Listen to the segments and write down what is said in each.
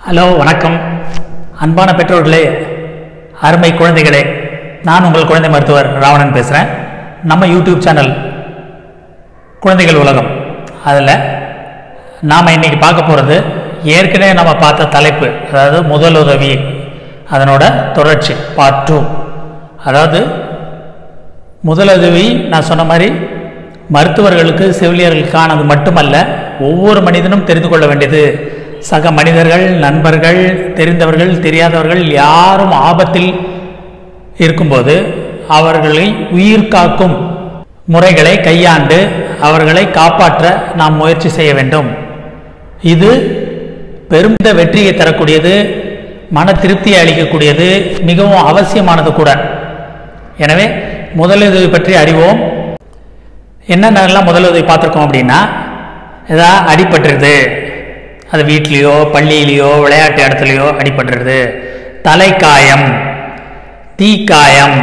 hello வணக்கம் அன்பான பெற்றோர்களே அருமை குழந்தைகளே நான் உங்கள் குழந்தை மருத்துவர் ராவணன் பேசுகிறேன் நம்ம யூடியூப் சேனல் குழந்தைகள் உலகம் அதில் நாம் இன்னைக்கு பார்க்க போகிறது ஏற்கனவே நம்ம பார்த்த தலைப்பு அதாவது முதலுதவி அதனோட தொடர்ச்சி பார்ட் டூ அதாவது முதலுதவி நான் சொன்ன மாதிரி மருத்துவர்களுக்கு செவிலியர்களுக்கானது மட்டுமல்ல ஒவ்வொரு மனிதனும் தெரிந்து கொள்ள வேண்டியது சக மனிதர்கள் நண்பர்கள் தெரிந்தவர்கள் தெரியாதவர்கள் யாரும் ஆபத்தில் இருக்கும்போது அவர்களை உயிர் காக்கும் முறைகளை கையாண்டு அவர்களை காப்பாற்ற நாம் முயற்சி செய்ய வேண்டும் இது பெருமித வெற்றியை தரக்கூடியது மன திருப்தியை அளிக்கக்கூடியது மிகவும் அவசியமானது கூட எனவே முதலுதவி பற்றி அறிவோம் என்னென்னலாம் முதலுதவி பார்த்துருக்கோம் அப்படின்னா ஏதாவது அடிபட்டுருது அது வீட்லேயோ பள்ளியிலையோ விளையாட்டு இடத்துலையோ அடிபட்டுருது தலைக்காயம் தீக்காயம்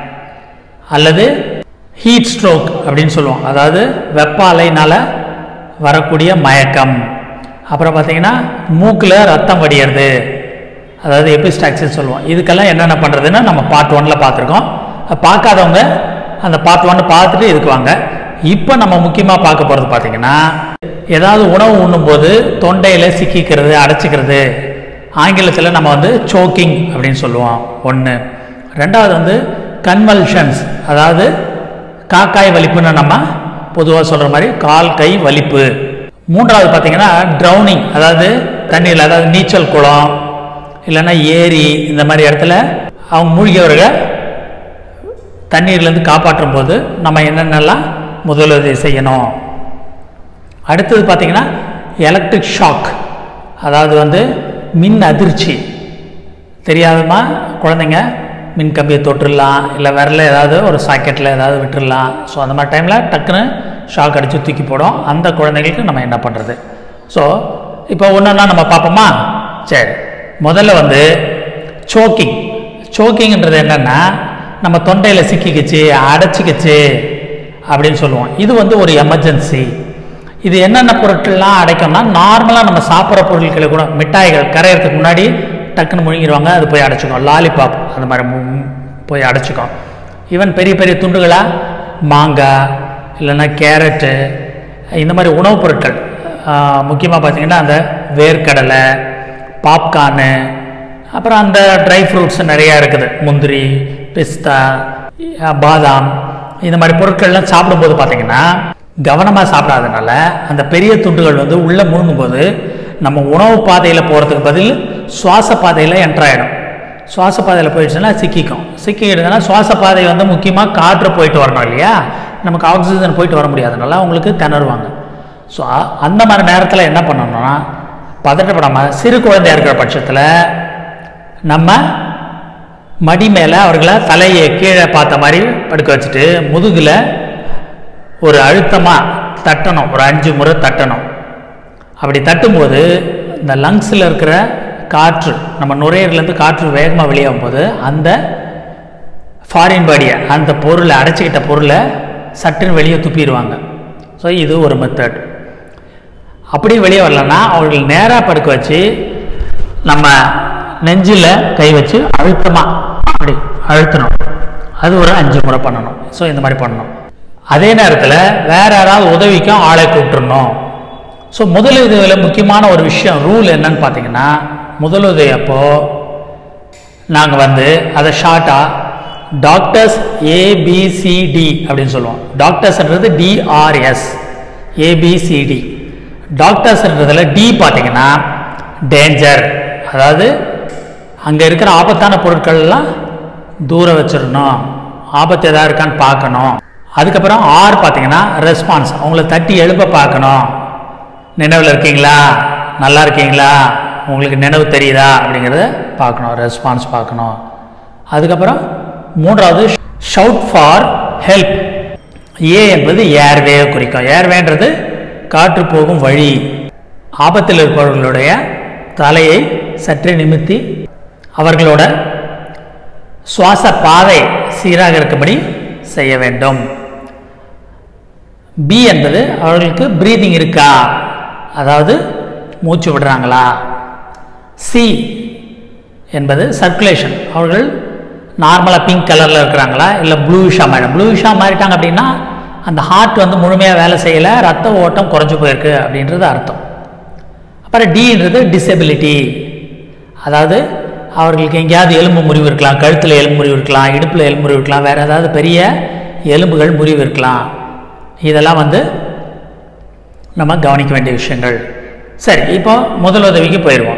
அல்லது ஹீட் ஸ்ட்ரோக் அப்படின்னு சொல்லுவோம் அதாவது வெப்பாலைனால் வரக்கூடிய மயக்கம் அப்புறம் பார்த்தீங்கன்னா மூக்கில் ரத்தம் வடியறது அதாவது எபிஸ்டாக்சிஸ் சொல்லுவோம் இதுக்கெல்லாம் என்னென்ன பண்ணுறதுன்னு நம்ம பார்ட் ஒன்னில் பார்த்துருக்கோம் பார்க்காதவங்க அந்த பார்ட் ஒன்று பார்த்துட்டு இதுக்கு வாங்க இப்போ நம்ம முக்கியமாக பார்க்க போகிறது பார்த்தீங்கன்னா ஏதாவது உணவு உண்ணும்போது தொண்டையில் சிக்கிக்கிறது அடைச்சிக்கிறது ஆங்கிலத்தில் நம்ம வந்து சோக்கிங் அப்படின்னு சொல்லுவோம் ஒன்று ரெண்டாவது வந்து கன்வல்ஷன்ஸ் அதாவது காக்காய் வலிப்புன்னு நம்ம பொதுவாக சொல்கிற மாதிரி கால் கை வலிப்பு மூன்றாவது பார்த்தீங்கன்னா ட்ரௌனிங் அதாவது தண்ணியில் அதாவது நீச்சல் குளம் இல்லைன்னா ஏரி இந்த மாதிரி இடத்துல அவங்க மூழ்கியவர்கள் தண்ணீர்லேருந்து காப்பாற்றும் போது நம்ம என்னென்னலாம் முதலுதவி செய்யணும் அடுத்தது பார்த்திங்கன்னா எலக்ட்ரிக் ஷாக் அதாவது வந்து மின் அதிர்ச்சி தெரியாதமா குழந்தைங்க மின் கம்பியை தொட்டுடலாம் இல்லை விரல ஏதாவது ஒரு சாக்கெட்டில் ஏதாவது விட்டுடலாம் ஸோ அந்த மாதிரி டைமில் டக்குன்னு ஷாக் அடித்து தூக்கி போடும் அந்த குழந்தைங்களுக்கு நம்ம என்ன பண்ணுறது ஸோ இப்போ ஒன்றா நம்ம பார்ப்போமா சரி முதல்ல வந்து சோக்கிங் சோக்கிங்ன்றது என்னென்னா நம்ம தொண்டையில் சிக்கிக்கிச்சு அடைச்சிக்கிச்சு அப்படின்னு சொல்லுவோம் இது வந்து ஒரு எமர்ஜென்சி இது என்னென்ன பொருட்கள்லாம் அடைக்கும்னா நார்மலாக நம்ம சாப்பிட்ற பொருட்களை கூட மிட்டாய்கள் கரையிறதுக்கு முன்னாடி டக்குன்னு முழுங்கிடுவாங்க அது போய் அடைச்சிக்கும் லாலிபாப் அந்த மாதிரி மு- போய் அடைச்சிக்கும் ஈவன் பெரிய பெரிய துண்டுகளாக மாங்காய் இல்லைன்னா கேரட்டு இந்த மாதிரி உணவுப் பொருட்கள் முக்கியமாக பார்த்தீங்கன்னா அந்த வேர்க்கடலை பாப்கார்னு அப்புறம் அந்த ட்ரை ஃப்ரூட்ஸ் நிறையா இருக்குது முந்திரி பிஸ்தா அஹ், பாதாம் இந்த மாதிரி பொருட்கள்லாம் சாப்பிடும்போது பார்த்தீங்கன்னா கவனமாக சாப்பிடாதனால அந்த பெரிய துண்டுகள் வந்து உள்ளே முழுங்கும்போது நம்ம உணவு பாதையில் போகிறதுக்கு பதில் சுவாச பாதையில் என்ட்ராயிடும் சுவாச பாதையில் போயிடுச்சுன்னா சிக்கிக்கும் சிக்கிடுதுன்னா சுவாச பாதை வந்து முக்கியமாக காற்று போயிட்டு வரணும் இல்லையா நமக்கு ஆக்சிஜன் போயிட்டு வர முடியாதனால அவங்களுக்கு திணறுவாங்க ஸோ அந்த மாதிரி நேரத்தில் என்ன பண்ணணும்னா பதட்டப்படாமல் சிறு குழந்தையா இருக்கிற பட்சத்தில் நம்ம மடி மேலே அவர்களை தலையை கீழே பார்த்த மாதிரி படுக்க வச்சுட்டு முதுகில் ஒரு அழுத்தமாக தட்டணும் ஒரு அஞ்சு முறை தட்டணும் அப்படி தட்டும்போது இந்த லங்ஸில் இருக்கிற காற்று நம்ம நுரையீரலேருந்து காற்று வேகமாக வெளியாகும் போது அந்த ஃபாரின் பாடியை அந்த பொருளை அடைச்சிக்கிட்ட பொருளை சட்டுன்னு வெளியே துப்பிடுவாங்க ஸோ இது ஒரு மெத்தட் அப்படி வெளியே வரலன்னா அவர்கள் நேராக படுக்க வச்சு நம்ம நெஞ்சில் கை வச்சு அழுத்தமாக அப்படி அழுத்தணும் அது ஒரு அஞ்சு முறை பண்ணணும் ஸோ இந்த மாதிரி பண்ணணும் அதே நேரத்தில் வேற யாராவது உதவிக்கும் ஆளை கூப்பிட்டுறணும் ஸோ முதலுதவியில் முக்கியமான ஒரு விஷயம் ரூல் என்னன்னு பார்த்தீங்கன்னா முதலுதவி அப்போ நாங்கள் வந்து அதை ஷார்ட்டாக டாக்டர்ஸ் ஏபிசிடி அப்படின்னு சொல்லுவோம் டாக்டர்ஸ்ன்றது டிஆர்எஸ் ஏபிசிடி டாக்டர்ஸ்ன்றதுல டி பார்த்தீங்கன்னா டேஞ்சர் அதாவது அங்கே இருக்கிற ஆபத்தான பொருட்கள்லாம் தூரம் வச்சிடணும் ஆபத்து எதாவது இருக்கான்னு பார்க்கணும் அதுக்கப்புறம் ஆர் பார்த்தீங்கன்னா ரெஸ்பான்ஸ் அவங்கள தட்டி எழுப்ப பார்க்கணும் நினைவில் இருக்கீங்களா நல்லா இருக்கீங்களா உங்களுக்கு நினைவு தெரியுதா அப்படிங்கிறத பார்க்கணும் ரெஸ்பான்ஸ் பார்க்கணும் அதுக்கப்புறம் மூன்றாவது ஷவுட் ஃபார் ஹெல்ப் ஏ என்பது ஏர்வே குறிக்கும் ஏர்வேன்றது காற்று போகும் வழி ஆபத்தில் இருப்பவர்களுடைய தலையை சற்றே நிமித்தி அவர்களோட சுவாச பாதை சீராக இருக்கும்படி செய்ய வேண்டும் பி என்பது அவர்களுக்கு ப்ரீதிங் இருக்கா அதாவது மூச்சு விடுறாங்களா சி என்பது சர்க்குலேஷன் அவர்கள் நார்மலாக பிங்க் கலரில் இருக்கிறாங்களா இல்லை ப்ளூஷாக மாறி ப்ளூஷாக மாறிட்டாங்க அப்படின்னா அந்த ஹார்ட் வந்து முழுமையாக வேலை செய்யலை ரத்த ஓட்டம் குறைஞ்சு போயிருக்கு அப்படின்றது அர்த்தம் அப்புறம் டின்றது டிசபிலிட்டி அதாவது அவர்களுக்கு எங்கேயாவது எலும்பு முறிவு இருக்கலாம் கழுத்தில் எலும்பு முறிவு இருக்கலாம் இடுப்பில் எலும்பு முறிவு இருக்கலாம் வேறு ஏதாவது பெரிய எலும்புகள் முறிவு இருக்கலாம் இதெல்லாம் வந்து நம்ம கவனிக்க வேண்டிய விஷயங்கள் சரி இப்போ முதல் உதவிக்கு போயிடுவோம்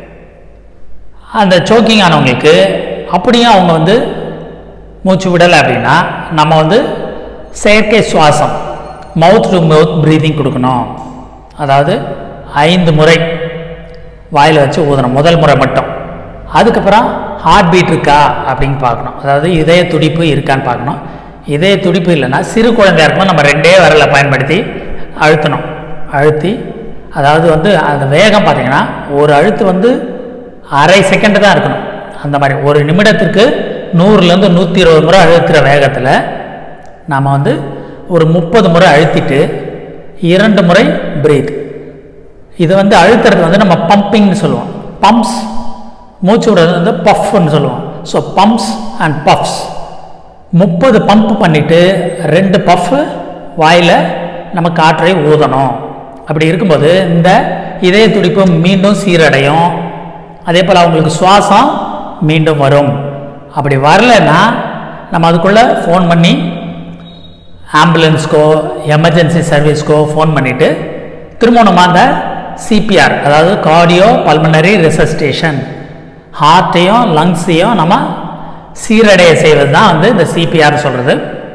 அந்த சோக்கிங் ஆனவங்களுக்கு அப்படியும் அவங்க வந்து மூச்சு விடலை அப்படின்னா நம்ம வந்து செயற்கை சுவாசம் மவுத் டு மவுத் ப்ரீதிங் கொடுக்கணும் அதாவது ஐந்து முறை வாயில் வச்சு ஊதணும் முதல் முறை மட்டும் அதுக்கப்புறம் ஹார்ட் பீட் இருக்கா அப்படின்னு பார்க்கணும் அதாவது இதய துடிப்பு இருக்கான்னு பார்க்கணும் இதய துடிப்பு இல்லைன்னா சிறு குழந்தையா இருக்கும்போது நம்ம ரெண்டே விரலை பயன்படுத்தி அழுத்தணும் அழுத்தி அதாவது வந்து அந்த வேகம் பார்த்தீங்கன்னா ஒரு அழுத்து வந்து அரை செகண்ட் தான் இருக்கணும் அந்த மாதிரி ஒரு நிமிடத்திற்கு நூறுலேருந்து நூற்றி இருபது முறை அழுத்துகிற வேகத்தில் நாம் வந்து ஒரு முப்பது முறை அழுத்திட்டு இரண்டு முறை பிரீத் இது வந்து அழுத்துறது வந்து நம்ம பம்பிங்னு சொல்லுவோம் பம்ப்ஸ் மூச்சு விடுறது வந்து பஃப்னு சொல்லுவோம் ஸோ பம்ப்ஸ் அண்ட் பஃப்ஸ் முப்பது பம்ப் பண்ணிவிட்டு ரெண்டு பஃப் வாயில் நம்ம காற்றை ஊதணும் அப்படி இருக்கும்போது இந்த இதய துடிப்பு மீண்டும் சீரடையும் அதே போல் அவங்களுக்கு சுவாசம் மீண்டும் வரும் அப்படி வரலைன்னா நம்ம அதுக்குள்ளே ஃபோன் பண்ணி ஆம்புலன்ஸ்க்கோ எமர்ஜென்சி சர்வீஸ்க்கோ ஃபோன் பண்ணிவிட்டு திரும்ப நம்ம அந்த சிபிஆர் அதாவது கார்டியோ பல்மனரி ரெசஸ்டேஷன் ஹார்ட்டையும் லங்ஸையும் நம்ம சீரடைய செய்வது தான் வந்து இந்த சிபிஆர் சொல்கிறது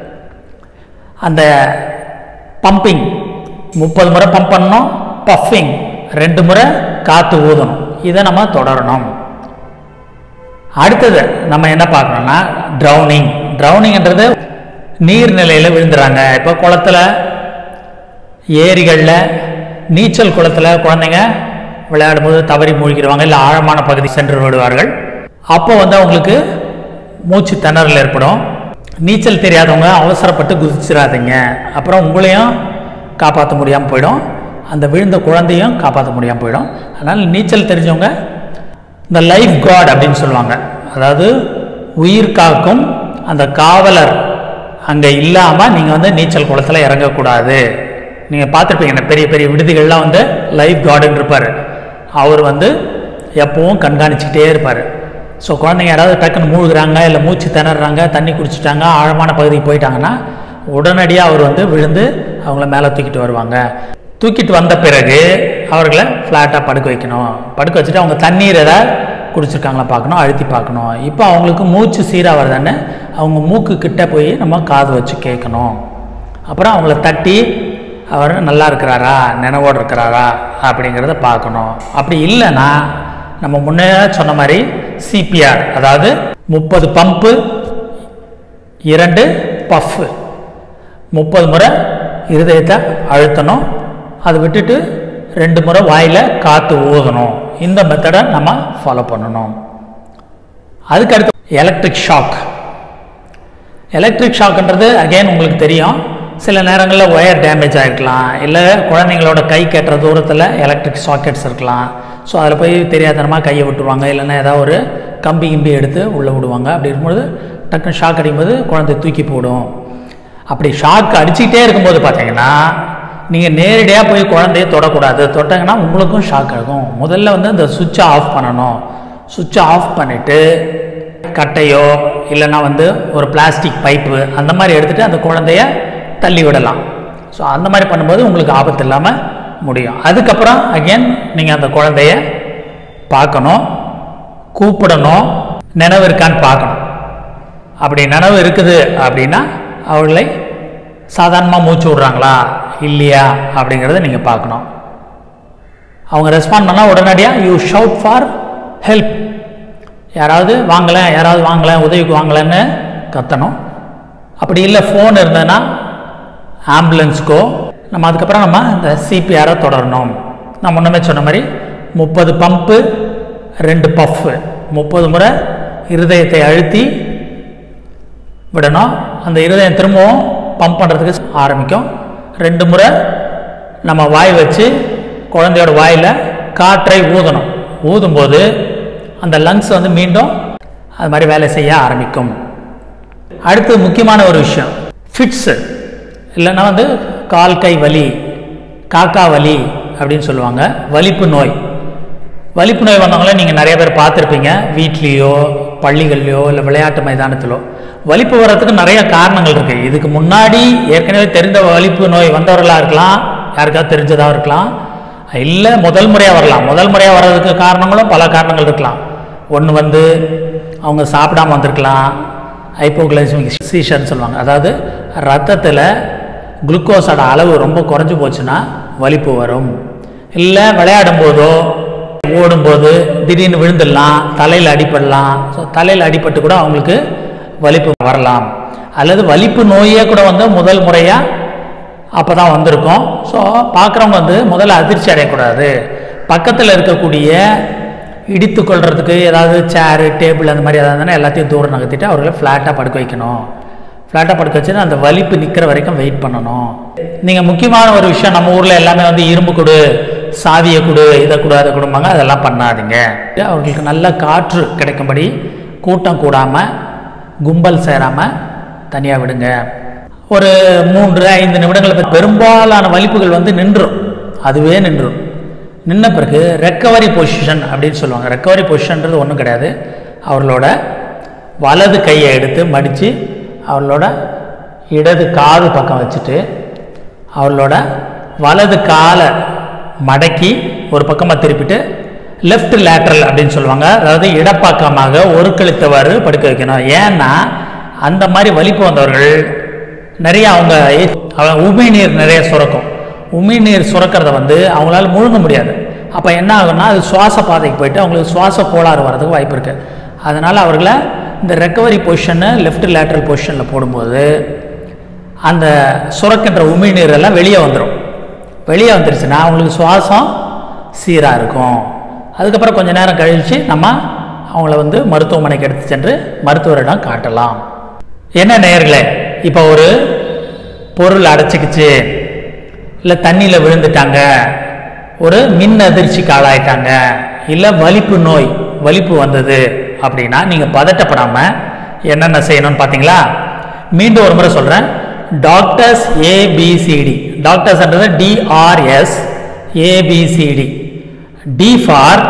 அந்த பம்பிங் முப்பது முறை பம்ப் பண்ணணும் பஃபிங் ரெண்டு முறை காற்று ஊதணும் இதை நம்ம தொடரணும் அடுத்தது நம்ம என்ன பார்க்கணும்னா ட்ரௌனிங் ட்ரௌனிங்ன்றது நீர்நிலையில் விழுந்துறாங்க இப்போ குளத்துல ஏரிகளில் நீச்சல் குளத்தில் குழந்தைங்க விளையாடும்போது தவறி மூழ்கிடுவாங்க இல்லை ஆழமான பகுதி சென்று விடுவார்கள் அப்போ வந்து அவங்களுக்கு மூச்சு திணறல் ஏற்படும் நீச்சல் தெரியாதவங்க அவசரப்பட்டு குதிச்சிடாதீங்க அப்புறம் உங்களையும் காப்பாற்ற முடியாமல் போயிடும் அந்த விழுந்த குழந்தையும் காப்பாற்ற முடியாமல் போயிடும் அதனால் நீச்சல் தெரிஞ்சவங்க இந்த லைஃப் காட் அப்படின்னு சொல்லுவாங்க அதாவது உயிர் காக்கும் அந்த காவலர் அங்கே இல்லாமல் நீங்கள் வந்து நீச்சல் குளத்தில் இறங்கக்கூடாது நீங்கள் பார்த்துருப்பீங்க இந்த பெரிய பெரிய விடுதிகள்லாம் வந்து லைஃப் கார்டுன்னு இருப்பார் அவர் வந்து எப்பவும் கண்காணிச்சுக்கிட்டே இருப்பார் ஸோ குழந்தைங்க யாராவது டக்குன்னு மூழ்குறாங்க இல்லை மூச்சு திணறாங்க தண்ணி குடிச்சிட்டாங்க ஆழமான பகுதிக்கு போயிட்டாங்கன்னா உடனடியாக அவர் வந்து விழுந்து அவங்கள மேலே தூக்கிட்டு வருவாங்க தூக்கிட்டு வந்த பிறகு அவர்களை ஃப்ளாட்டாக படுக்க வைக்கணும் படுக்க வச்சுட்டு அவங்க தண்ணீர் எதாவது குடிச்சிருக்காங்களா பார்க்கணும் அழுத்தி பார்க்கணும் இப்போ அவங்களுக்கு மூச்சு சீராக வருதான்னு அவங்க மூக்கு கிட்ட போய் நம்ம காது வச்சு கேட்கணும் அப்புறம் அவங்கள தட்டி அவர் நல்லா இருக்கிறாரா நினைவோடு இருக்கிறாரா அப்படிங்கிறத பார்க்கணும் அப்படி இல்லைன்னா நம்ம முன்னே சொன்ன மாதிரி சிபிஆர் அதாவது முப்பது பம்பு இரண்டு பஃப்பு முப்பது முறை இருதயத்தை அழுத்தணும் அதை விட்டுட்டு ரெண்டு முறை வாயில் காற்று ஊதணும் இந்த மெத்தடை நம்ம ஃபாலோ பண்ணணும் அதுக்கு அடுத்து எலக்ட்ரிக் ஷாக் எலக்ட்ரிக் ஷாக்ன்றது அகைன் உங்களுக்கு தெரியும் சில நேரங்களில் ஒயர் டேமேஜ் ஆகிருக்கலாம் இல்லை குழந்தைங்களோட கை கட்டுற தூரத்தில் எலக்ட்ரிக் சாக்கெட்ஸ் இருக்கலாம் ஸோ அதில் போய் தெரியாதனமாக கையை விட்டுருவாங்க இல்லைன்னா ஏதாவது ஒரு கம்பி கிம்பி எடுத்து உள்ளே விடுவாங்க அப்படி இருக்கும்போது டக்குன்னு ஷாக் அடிக்கும்போது குழந்தை தூக்கி போடும் அப்படி ஷாக் அடிச்சுக்கிட்டே இருக்கும்போது பார்த்தீங்கன்னா நீங்கள் நேரடியாக போய் குழந்தைய தொடக்கூடாது தொட்டாங்கன்னா உங்களுக்கும் ஷாக் ஆகும் முதல்ல வந்து அந்த சுவிட்சை ஆஃப் பண்ணணும் சுவிட்சை ஆஃப் பண்ணிவிட்டு கட்டையோ இல்லைன்னா வந்து ஒரு பிளாஸ்டிக் பைப்பு அந்த மாதிரி எடுத்துகிட்டு அந்த குழந்தைய தள்ளி விடலாம் ஸோ அந்த மாதிரி பண்ணும்போது உங்களுக்கு ஆபத்து இல்லாமல் முடியும் அதுக்கப்புறம் அகைன் நீங்கள் அந்த குழந்தைய பார்க்கணும் கூப்பிடணும் நினைவு இருக்கான்னு பார்க்கணும் அப்படி நினைவு இருக்குது அப்படின்னா அவர்களை சாதாரணமாக மூச்சு விட்றாங்களா இல்லையா அப்படிங்கிறத நீங்கள் பார்க்கணும் அவங்க ரெஸ்பாண்ட் பண்ணால் உடனடியாக யூ ஷவுட் ஃபார் ஹெல்ப் யாராவது வாங்கலை யாராவது வாங்கலை உதவிக்கு வாங்கலைன்னு கத்தணும் அப்படி இல்லை ஃபோன் இருந்ததுன்னா ஆம்புலன்ஸ்க்கோ நம்ம அதுக்கப்புறம் நம்ம இந்த சிபிஆரை தொடரணும் நான் முன்னமே சொன்ன மாதிரி முப்பது பம்பு ரெண்டு பஃப்பு முப்பது முறை இருதயத்தை அழுத்தி விடணும் அந்த இருதயம் திரும்பவும் பம்ப் பண்ணுறதுக்கு ஆரம்பிக்கும் ரெண்டு முறை நம்ம வாய் வச்சு குழந்தையோட வாயில் காற்றை ஊதணும் ஊதும்போது அந்த லங்ஸ் வந்து மீண்டும் அது மாதிரி வேலை செய்ய ஆரம்பிக்கும் அடுத்து முக்கியமான ஒரு விஷயம் ஃபிட்ஸு இல்லைன்னா வந்து கால் கை வலி காக்கா வலி அப்படின்னு சொல்லுவாங்க வலிப்பு நோய் வலிப்பு நோய் வந்தவங்கள நீங்கள் நிறைய பேர் பார்த்துருப்பீங்க வீட்லேயோ பள்ளிகள்லையோ இல்லை விளையாட்டு மைதானத்திலோ வலிப்பு வர்றதுக்கு நிறைய காரணங்கள் இருக்குது இதுக்கு முன்னாடி ஏற்கனவே தெரிந்த வலிப்பு நோய் வந்தவர்களாக இருக்கலாம் யாருக்காவது தெரிஞ்சதாக இருக்கலாம் இல்லை முதல் முறையாக வரலாம் முதல் முறையாக வர்றதுக்கு காரணங்களும் பல காரணங்கள் இருக்கலாம் ஒன்று வந்து அவங்க சாப்பிடாம வந்திருக்கலாம் ஹைப்போகிளைசிமிக் சீஷர்னு சொல்லுவாங்க அதாவது ரத்தத்தில் குளுக்கோஸோட அளவு ரொம்ப குறைஞ்சு போச்சுன்னா வலிப்பு வரும் இல்லை விளையாடும் போதோ ஓடும்போது திடீர்னு விழுந்துடலாம் தலையில் அடிபடலாம் ஸோ தலையில் அடிபட்டு கூட அவங்களுக்கு வலிப்பு வரலாம் அல்லது வலிப்பு நோயே கூட வந்து முதல் முறையாக அப்போ தான் வந்திருக்கும் ஸோ பார்க்குறவங்க வந்து முதல்ல அதிர்ச்சி அடையக்கூடாது பக்கத்தில் இருக்கக்கூடிய இடித்து கொள்றதுக்கு ஏதாவது சேரு டேபிள் அந்த மாதிரி ஏதாவது இருந்தால் எல்லாத்தையும் தூரம் நகர்த்திட்டு அவர்களை ஃப்ளாட்டாக படுக்க வைக்கணும் ஃப்ளாட்டாக படுக்க வச்சுட்டு அந்த வலிப்பு நிற்கிற வரைக்கும் வெயிட் பண்ணணும் நீங்கள் முக்கியமான ஒரு விஷயம் நம்ம ஊரில் எல்லாமே வந்து இரும்பு கொடு சாவியை கொடு இதை கொடு அதை கொடுப்பாங்க அதெல்லாம் பண்ணாதீங்க அவர்களுக்கு நல்ல காற்று கிடைக்கும்படி கூட்டம் கூடாமல் கும்பல் சேராமல் தனியாக விடுங்க ஒரு மூன்று ஐந்து நிமிடங்கள் பெரும்பாலான வலிப்புகள் வந்து நின்றும் அதுவே நின்றும் நின்ன பிறகு ரெக்கவரி பொசிஷன் அப்படின்னு சொல்லுவாங்க ரெக்கவரி பொசிஷன்றது ஒன்றும் கிடையாது அவர்களோட வலது கையை எடுத்து மடித்து அவர்களோட இடது காது பக்கம் வச்சுட்டு அவர்களோட வலது காலை மடக்கி ஒரு பக்கமாக திருப்பிட்டு லெஃப்ட் லேட்ரல் அப்படின்னு சொல்லுவாங்க அதாவது இடப்பக்கமாக ஒரு கழித்தவாறு படுக்க வைக்கணும் ஏன்னா அந்த மாதிரி வலிப்பு வந்தவர்கள் நிறைய அவங்க உமிழ்நீர் நிறைய சுரக்கும் உமிழ்நீர் சுரக்கிறத வந்து அவங்களால முழுங்க முடியாது அப்போ என்ன ஆகும்னா அது சுவாச பாதைக்கு போயிட்டு அவங்களுக்கு சுவாச கோளாறு வர்றதுக்கு வாய்ப்பு இருக்குது அதனால் அவர்களை இந்த ரெக்கவரி பொசிஷனு லெஃப்ட் லேட்ரல் பொசிஷனில் போடும்போது அந்த சுரக்கின்ற உமிழ்நீர் எல்லாம் வெளியே வந்துடும் வெளியே வந்துருச்சுன்னா அவங்களுக்கு சுவாசம் சீராக இருக்கும் அதுக்கப்புறம் கொஞ்ச நேரம் கழித்து நம்ம அவங்கள வந்து மருத்துவமனைக்கு எடுத்து சென்று மருத்துவரிடம் காட்டலாம் என்ன நேயர்களே இப்போ ஒரு பொருள் அடைச்சிக்கிச்சு இல்லை தண்ணியில் விழுந்துட்டாங்க ஒரு மின் அதிர்ச்சிக்கு ஆளாயிட்டாங்க இல்லை வலிப்பு நோய் வலிப்பு வந்தது அப்படின்னா நீங்கள் பதட்டப்படாமல் என்னென்ன செய்யணும்னு பார்த்தீங்களா மீண்டும் ஒரு முறை சொல்கிறேன் டாக்டர்ஸ் ஏபிசிடி டாக்டர்ஸ்ன்றது DRS ABCD D for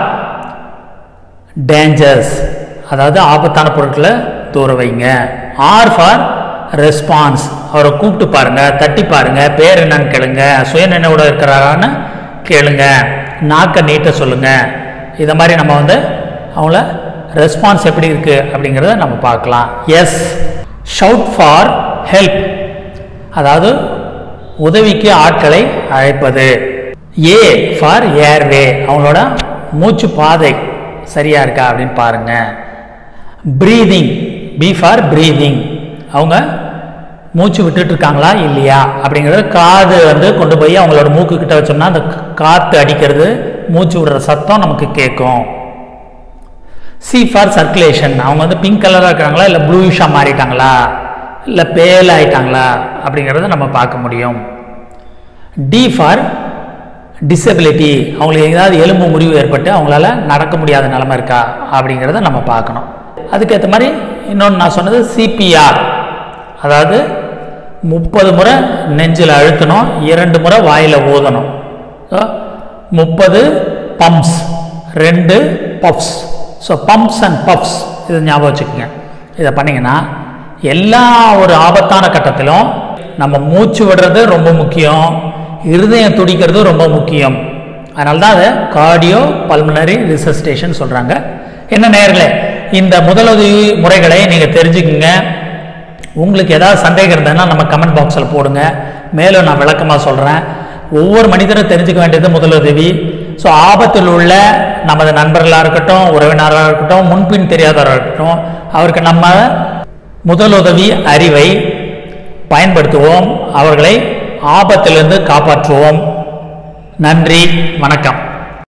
dangers அதாவது ஆபத்தான பொருட்களை தூர வைங்க ஆர் ஃபார் ரெஸ்பான்ஸ் அவரை கூப்பிட்டு பாருங்க தட்டி பாருங்க பேர் என்னன்னு கேளுங்க சுயநினைவோட இருக்கிறாரான்னு கேளுங்க நாக்கை நீட்ட சொல்லுங்க இதை மாதிரி நம்ம வந்து அவங்கள ரெஸ்பான்ஸ் எப்படி இருக்கு அப்படிங்கிறத நம்ம பார்க்கலாம் எஸ் ஷவுட் ஃபார் ஹெல்ப் அதாவது உதவிக்கு ஆட்களை அழைப்பது ஏ ஃபார் ஏர்வே அவங்களோட மூச்சு பாதை சரியா இருக்கா அப்படின்னு பாருங்க ப்ரீதிங் பி ஃபார் ப்ரீதிங் அவங்க மூச்சு விட்டுட்டு இருக்காங்களா இல்லையா அப்படிங்கிறது காது வந்து கொண்டு போய் அவங்களோட மூக்கு கிட்ட வச்சோம்னா அந்த காற்று அடிக்கிறது மூச்சு விடுற சத்தம் நமக்கு கேட்கும் சி ஃபார் சர்க்குலேஷன் அவங்க வந்து பிங்க் கலராக இருக்கிறாங்களா இல்லை ப்ளூஷாக மாறிட்டாங்களா இல்லை பேல் ஆயிட்டாங்களா அப்படிங்கிறத நம்ம பார்க்க முடியும் டி ஃபார் டிசபிலிட்டி அவங்களுக்கு ஏதாவது எலும்பு முறிவு ஏற்பட்டு அவங்களால நடக்க முடியாத நிலமை இருக்கா அப்படிங்கிறத நம்ம பார்க்கணும் அதுக்கேற்ற மாதிரி இன்னொன்று நான் சொன்னது சிபிஆர் அதாவது முப்பது முறை நெஞ்சில் அழுத்தணும் இரண்டு முறை வாயில் ஊதணும் முப்பது பம்ப்ஸ் ரெண்டு puffs so pumps and puffs இதை ஞாபகம் வச்சுக்கோங்க இதை பண்ணிங்கன்னா எல்லா ஒரு ஆபத்தான கட்டத்திலும் நம்ம மூச்சு விடுறது ரொம்ப முக்கியம் இருதயம் துடிக்கிறது ரொம்ப முக்கியம் அதனால தான் அதை கார்டியோ பல்மனரி ரிசஸ்டேஷன் சொல்கிறாங்க என்ன நேர்களே இந்த முதலுதவி முறைகளை நீங்கள் தெரிஞ்சுக்குங்க உங்களுக்கு ஏதாவது சந்தேகம் இருந்ததுன்னா நம்ம கமெண்ட் பாக்ஸில் போடுங்க மேலும் நான் விளக்கமாக சொல்கிறேன் ஒவ்வொரு மனிதரும் தெரிஞ்சுக்க வேண்டியது முதலுதவி ஸோ ஆபத்தில் உள்ள நமது நண்பர்களாக இருக்கட்டும் உறவினராக இருக்கட்டும் முன்பின் தெரியாதவராக இருக்கட்டும் அவருக்கு நம்ம முதலுதவி அறிவை பயன்படுத்துவோம் அவர்களை ஆபத்திலிருந்து காப்பாற்றுவோம் நன்றி வணக்கம்